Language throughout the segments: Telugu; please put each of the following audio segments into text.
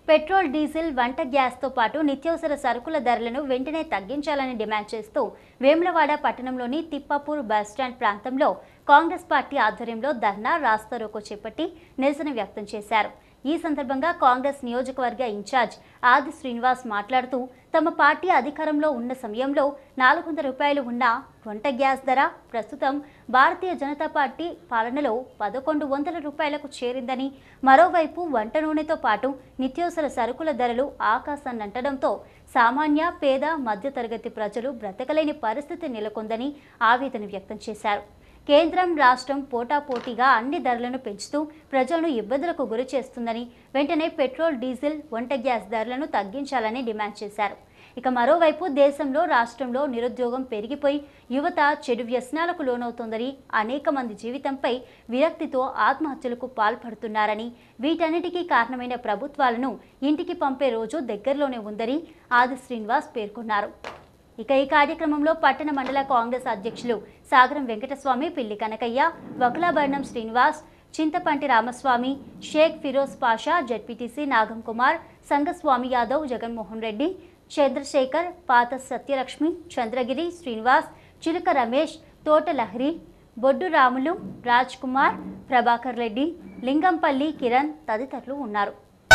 పెట్రోల్ డీజిల్ వంట గ్యాస్తో పాటు నిత్యావసర సరుకుల ధరలను వెంటనే తగ్గించాలని డిమాండ్ చేస్తూ వేములవాడ పట్టణంలోని తిప్పాపూర్ బస్టాండ్ ప్రాంతంలో కాంగ్రెస్ పార్టీ ఆధ్వర్యంలో ధర్నా రాస్తారోకో చేపట్టి నిరసన వ్యక్తం చేశారు ఈ సందర్భంగా కాంగ్రెస్ నియోజకవర్గ ఇన్ఛార్జ్ ఆది శ్రీనివాస్ మాట్లాడుతూ తమ పార్టీ అధికారంలో ఉన్న సమయంలో నాలుగు వందల రూపాయలు ఉన్న వంట గ్యాస్ ధర ప్రస్తుతం భారతీయ జనతా పార్టీ పాలనలో పదకొండు వందల రూపాయలకు చేరిందని మరోవైపు వంట నూనెతో పాటు నిత్యావసర సరుకుల ధరలు ఆకాశాన్నంటడంతో సామాన్య పేద మధ్యతరగతి ప్రజలు బ్రతకలేని పరిస్థితి నెలకొందని ఆవేదన వ్యక్తం చేశారు కేంద్రం రాష్ట్రం పోటాపోటీగా అన్ని ధరలను పెంచుతూ ప్రజలను ఇబ్బందులకు గురి చేస్తుందని వెంటనే పెట్రోల్ డీజిల్ వంట గ్యాస్ ధరలను తగ్గించాలని డిమాండ్ చేశారు ఇక మరోవైపు దేశంలో రాష్ట్రంలో నిరుద్యోగం పెరిగిపోయి యువత చెడు వ్యసనాలకు లోనవుతోందని అనేక మంది జీవితంపై విరక్తితో ఆత్మహత్యలకు పాల్పడుతున్నారని వీటన్నిటికీ కారణమైన ప్రభుత్వాలను ఇంటికి పంపే రోజు దగ్గరలోనే ఉందని ఆది శ్రీనివాస్ పేర్కొన్నారు ఇక ఈ కార్యక్రమంలో పట్టణ మండల కాంగ్రెస్ అధ్యక్షులు సాగరం వెంకటస్వామి పిల్లి కనకయ్య వకులాభరణం శ్రీనివాస్ చింతపంటి రామస్వామి షేక్ ఫిరోజ్ పాషా జడ్పీటీసీ నాగం కుమార్ సంగస్వామి యాదవ్ జగన్మోహన్ రెడ్డి చంద్రశేఖర్ పాత సత్యలక్ష్మి చంద్రగిరి శ్రీనివాస్ చిలుక రమేష్ తోట లహరి బొడ్డు రాములు రాజ్ కుమార్ ప్రభాకర్ రెడ్డి లింగంపల్లి కిరణ్ తదితరులు ఉన్నారు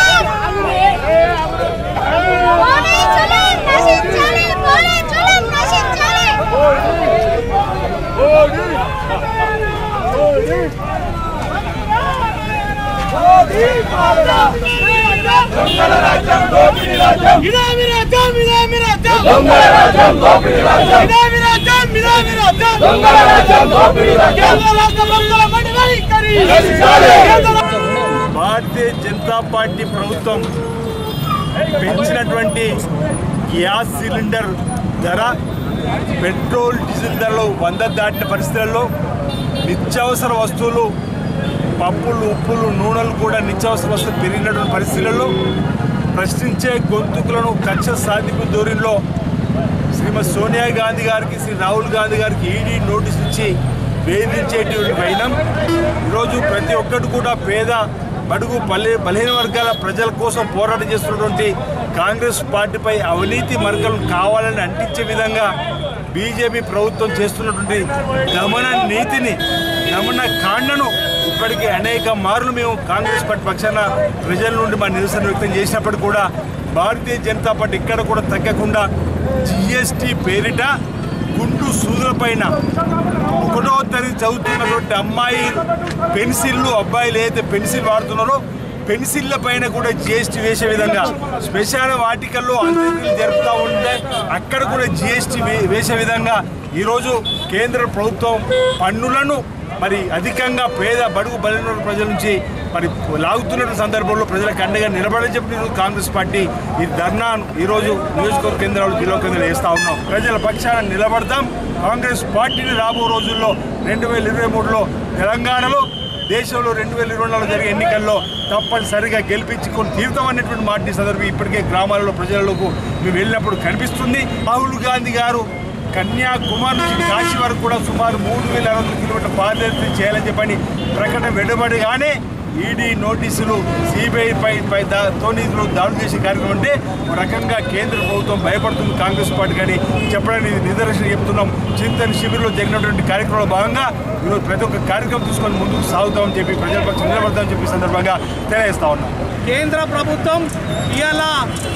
పోనీ చులం నశించాలి పోనీ చులం నశించాలి ఇదామి రాజ్యం ఇదామి రాజ్యం దొంగల రాజ్యం దోపిడీ రాజ్యం ఇదామి రాజ్యం ఇదామి రాజ్యం దొంగల రాజ్యం దోపిడీ రాజ్యం కేంద్ర రాష్ట్ర ప్రభుత్వాల మండి వైఖరి భారతీయ జనతా పార్టీ ప్రభుత్వం పెంచినటువంటి గ్యాస్ సిలిండర్ ధర పెట్రోల్ డీజిల్ ధరలు వంద దాటిన పరిస్థితుల్లో నిత్యావసర వస్తువులు పప్పులు ఉప్పులు నూనెలు కూడా నిత్యావసర వస్తువులు పెరిగినటువంటి పరిస్థితులలో ప్రశ్నించే గొంతుకులను కక్ష సాధింపు ధోరణిలో శ్రీమతి సోనియా గాంధీ గారికి శ్రీ రాహుల్ గాంధీ గారికి ఈడీ నోటీస్ ఇచ్చి వేధించేటువంటి వైనం ఈరోజు ప్రతి ఒక్కటి కూడా పేద బడుగు పల్లె బలహీన వర్గాల ప్రజల కోసం పోరాటం చేస్తున్నటువంటి కాంగ్రెస్ పార్టీపై అవినీతి మార్గాలను కావాలని అంటించే విధంగా బీజేపీ ప్రభుత్వం చేస్తున్నటువంటి దమన నీతిని దమన కాండను ఇప్పటికీ అనేక మార్లు మేము కాంగ్రెస్ పార్టీ పక్షాన ప్రజల నుండి మా నిరసన వ్యక్తం చేసినప్పటికీ కూడా భారతీయ జనతా పార్టీ ఇక్కడ కూడా తగ్గకుండా జిఎస్టీ పేరిట గుండు సూదుల పైన ఒకటో తరగతి చదువుతున్నటువంటి అమ్మాయి పెన్సిళ్ళు అబ్బాయిలు ఏదైతే పెన్సిల్ వాడుతున్నారో పెన్సిళ్ళ పైన కూడా జిఎస్టీ వేసే విధంగా స్పెషల్ వాటికల్లో అంత్యక్రియలు జరుపుతూ ఉంటే అక్కడ కూడా జిఎస్టీ వేసే విధంగా ఈరోజు కేంద్ర ప్రభుత్వం పన్నులను మరి అధికంగా పేద బడుగు బలైన ప్రజల నుంచి మరి లాగుతున్న సందర్భంలో ప్రజలకు అండగా నిలబడని చెప్పి ఈరోజు కాంగ్రెస్ పార్టీ ఈ ధర్నా ఈరోజు నియోజకవర్గ కేంద్రాలు జిల్లా కేంద్రాలు వేస్తూ ఉన్నాం ప్రజల పక్షాన నిలబడతాం కాంగ్రెస్ పార్టీని రాబో రోజుల్లో రెండు వేల ఇరవై మూడులో తెలంగాణలో దేశంలో రెండు వేల ఇరవై నాలుగు జరిగే ఎన్నికల్లో తప్పనిసరిగా గెలిపించుకొని తీరుతాం అనేటువంటి మాట ఈ సందర్భం ఇప్పటికే గ్రామాలలో ప్రజలకు మేము వెళ్ళినప్పుడు కనిపిస్తుంది రాహుల్ గాంధీ గారు కన్యాకుమారి నుంచి కాశీ వరకు కూడా సుమారు మూడు వేల అరవై వందల కిలోమీటర్ల పాదయాత్ర చేయాలని చెప్పని ప్రకటన వెలువడగానే ఈడీ నోటీసులు సిబిఐ పై పై దా తోనీసులు దాడులు చేసే కార్యక్రమం అంటే ఒక రకంగా కేంద్ర ప్రభుత్వం భయపడుతుంది కాంగ్రెస్ పార్టీ కానీ చెప్పడానికి నిదర్శనం చెప్తున్నాం చింతన శిబిరంలో జరిగినటువంటి కార్యక్రమంలో భాగంగా ఈరోజు ప్రతి ఒక్క కార్యక్రమం తీసుకొని ముందుకు సాగుతామని చెప్పి ప్రజల పక్షం నిలబడతామని చెప్పి ఈ సందర్భంగా తెలియజేస్తా ఉన్నాం కేంద్ర ప్రభుత్వం ఇవాళ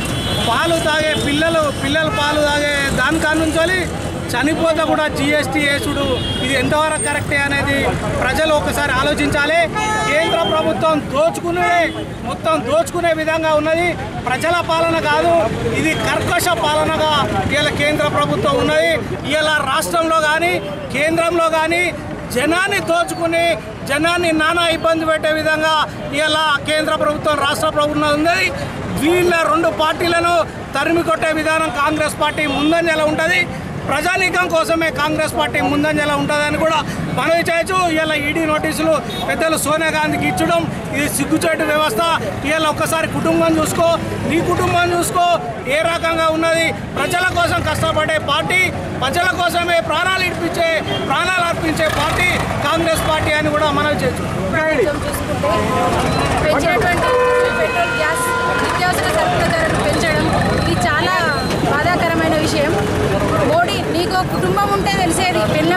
పాలు తాగే పిల్లలు పిల్లలు పాలు తాగే దాని కానుంచి చనిపోతే కూడా జిఎస్టీ వేసుడు ఇది ఎంతవరకు కరెక్టే అనేది ప్రజలు ఒకసారి ఆలోచించాలి కేంద్ర ప్రభుత్వం దోచుకునే మొత్తం దోచుకునే విధంగా ఉన్నది ప్రజల పాలన కాదు ఇది కర్కశ పాలనగా ఇవాళ కేంద్ర ప్రభుత్వం ఉన్నది ఇవాళ రాష్ట్రంలో కానీ కేంద్రంలో కానీ జనాన్ని దోచుకుని జనాన్ని నానా ఇబ్బంది పెట్టే విధంగా ఇలా కేంద్ర ప్రభుత్వం రాష్ట్ర ప్రభుత్వం ఉంది వీళ్ళ రెండు పార్టీలను తరిమి కొట్టే విధానం కాంగ్రెస్ పార్టీ ముందంజలో ఉంటుంది ప్రజానీకం కోసమే కాంగ్రెస్ పార్టీ ముందంజలో ఉంటుందని కూడా మనవి చేయొచ్చు ఇలా ఈడీ నోటీసులు పెద్దలు సోనియా గాంధీకి ఇచ్చడం ఇది సిగ్గుచేటు వ్యవస్థ ఇలా ఒక్కసారి కుటుంబం చూసుకో నీ కుటుంబం చూసుకో ఏ రకంగా ఉన్నది ప్రజల కోసం కష్టపడే పార్టీ ప్రజల కోసమే ప్రాణాలు ఇప్పించే ప్రాణాలు అర్పించే పార్టీ కాంగ్రెస్ పార్టీ అని కూడా మనవి చేయొచ్చు ప్రభుత్వం చూసుకుంటే పెంచినటువంటి పెట్రోల్ గ్యాస్ నిత్యావసర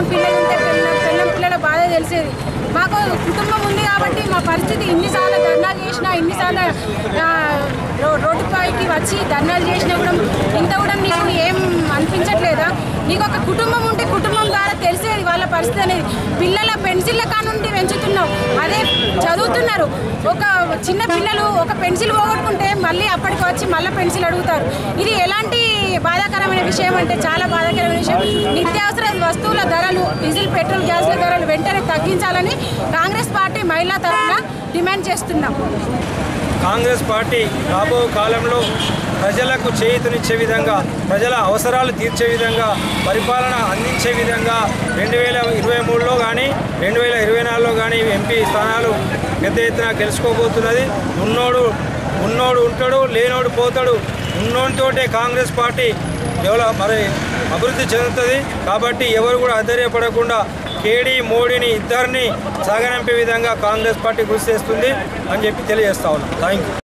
పెళ్ళం పిల్లలు ఉంటే పెళ్ళం పెళ్ళం పిల్లల బాధ తెలిసేది మాకు కుటుంబం ఉంది కాబట్టి మా పరిస్థితి ఇన్నిసార్లు ధర్నా చేసినా ఇన్నిసార్లు ఆ, రో- రోడ్డుపైకి వచ్చి ధర్నాలు చేసినా కూడా ఇంత కూడా నీకు ఏం అనిపించట్లేదా నీకు ఒక కుటుంబం ఉంటే కుటుంబం ద్వారా తెలిసేది వాళ్ళ పరిస్థితి అనేది పిల్లల పెన్సిళ్ళ కానుండి పెంచుతున్నావు అదే చదువుతున్నారు ఒక చిన్న పిల్లలు ఒక పెన్సిల్ పోగొట్టుకుంటే మళ్ళీ అప్పటికి వచ్చి మళ్ళీ పెన్సిల్ అడుగుతారు ఇది ఎలాంటి బాధాకరమైన విషయం అంటే చాలా బాధాకరమైన విషయం నిత్యావసర వస్తువుల ధరలు డీజిల్ పెట్రోల్ గ్యాస్ల ధరలు వెంటనే తగ్గించాలని కాంగ్రెస్ పార్టీ మహిళా తరఫున డిమాండ్ చేస్తున్నాం కాంగ్రెస్ పార్టీ రాబో కాలంలో ప్రజలకు చేయూతనిచ్చే విధంగా ప్రజల అవసరాలు తీర్చే విధంగా పరిపాలన అందించే విధంగా రెండు వేల ఇరవై మూడులో కానీ రెండు వేల ఇరవై నాలుగులో కానీ ఎంపీ స్థానాలు పెద్ద ఎత్తున గెలుచుకోబోతున్నది ఉన్నోడు ఉన్నోడు ఉంటాడు లేనోడు పోతాడు ఉన్నోడితోటే కాంగ్రెస్ పార్టీ డెవలప్ మరి అభివృద్ధి చెందుతుంది కాబట్టి ఎవరు కూడా ఆశ్చర్యపడకుండా కేడీ మోడీని ఇద్దరిని సాగనంపే విధంగా కాంగ్రెస్ పార్టీ కృషి చేస్తుంది అని చెప్పి తెలియజేస్తా ఉన్నాం థ్యాంక్ యూ